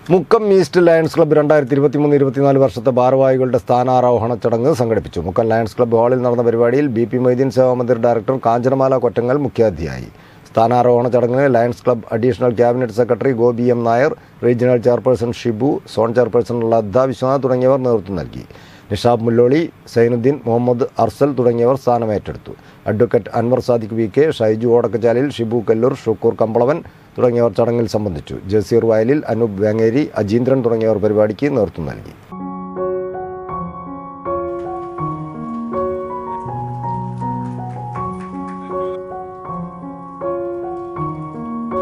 Mukkam east lions club രണ്ടായിരത്തി ഇരുപത്തിമൂന്ന് ഇരുപത്തിനാല് വർഷത്തെ ഭാരവാഹികളുടെ സ്ഥാനാരോഹണ ചടങ്ങ് സംഘടിപ്പിച്ചു മുക്കം ലയൺസ് ക്ലബ്ബ് ഹാളിൽ നടന്ന പരിപാടിയിൽ B P Moideen Sevamandir director Kanchanamala Kottangal മുഖ്യാതിഥിയായി സ്ഥാനാരോഹണ ചടങ്ങിന് Lions club additional cabinet secretary Gopi M Nair regional chairperson Shibu zone chairperson Ladda Viswanath തുടങ്ങിയവർ നേതൃത്വം നൽകി നിഷാബ് മുല്ലോളി സൈനുദ്ദീൻ മുഹമ്മദ് അർസൽ തുടങ്ങിയവർ സ്ഥാനമേറ്റെടുത്തു advocate Anvar Sadiq V K Shaiju Odakkachalil Shibu Kallur Shukkur Kambalavan തുടങ്ങിയവർ ചടങ്ങിൽ സംബന്ധിച്ചു ജസീർ വയലിൽ അനൂപ് വേങ്ങേരി അജീന്ദ്രൻ തുടങ്ങിയവർ പരിപാടിക്ക് നേതൃത്വം നൽകി